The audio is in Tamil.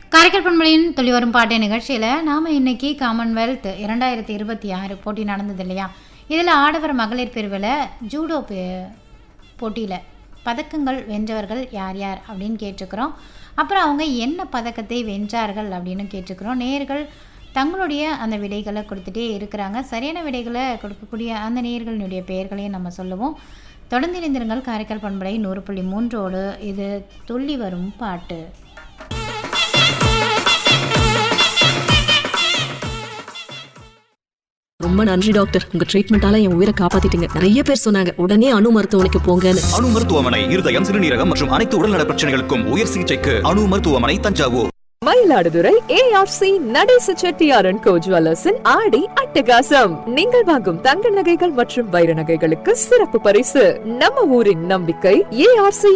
காரைக்கால் பண்பலையின் துளி வரும் பாட்டு நிகழ்ச்சியில் நாம் இன்னைக்கு காமன்வெல்த் இரண்டாயிரத்தி இருபத்தி ஆறு போட்டி நடந்தது இல்லையா இதில் ஆடவர் மகளிர் பிரிவில் ஜூடோ போட்டியில் பதக்கங்கள் வென்றவர்கள் யார் யார் அப்படின்னு கேட்டிருக்கிறோம் அப்புறம் அவங்க என்ன பதக்கத்தை வென்றார்கள் அப்படின்னு கேட்டிருக்கிறோம் நேர்கள் தங்களுடைய அந்த விடைகளை கொடுத்துட்டே இருக்கிறாங்க சரியான விடைகளை கொடுக்கக்கூடிய அந்த நேர்களினுடைய பெயர்களையும் நம்ம சொல்லுவோம் தொடர்ந்து இணைந்திருங்கள் காரைக்கால் பண்பலை நூறு புள்ளி மூன்றோடு இது துள்ளி வரும் பாட்டு ரொம்ப நன்றி டாக்டர் உங்க ட்ரீட்மெண்டால என் உயிரை காப்பாத்திட்டீங்க நிறைய பேர் சொன்னாங்க உடனே அணு மருத்துவமனைக்கு போங்கன்னு அணு மருத்துவமனை இருதயம் சிறுநீரகம் மற்றும் அனைத்து உடல்நல பிரச்சனைகளுக்கும் உயர் சிகிச்சைக்கு அணு மருத்துவமனை தஞ்சாவூர் மயிலாடுதுறை ஏஆர்சி நடேச செட்டியாரன் கோ ஜுவல்லர்ஸின் ஆடி அட்டகாசம் நீங்கள் வாங்கும் தங்க நகைகள் மற்றும் வைர நகைகளுக்கு சிறப்பு பரிசு நம்ம ஊரின் நம்பிக்கை ஏஆர்சி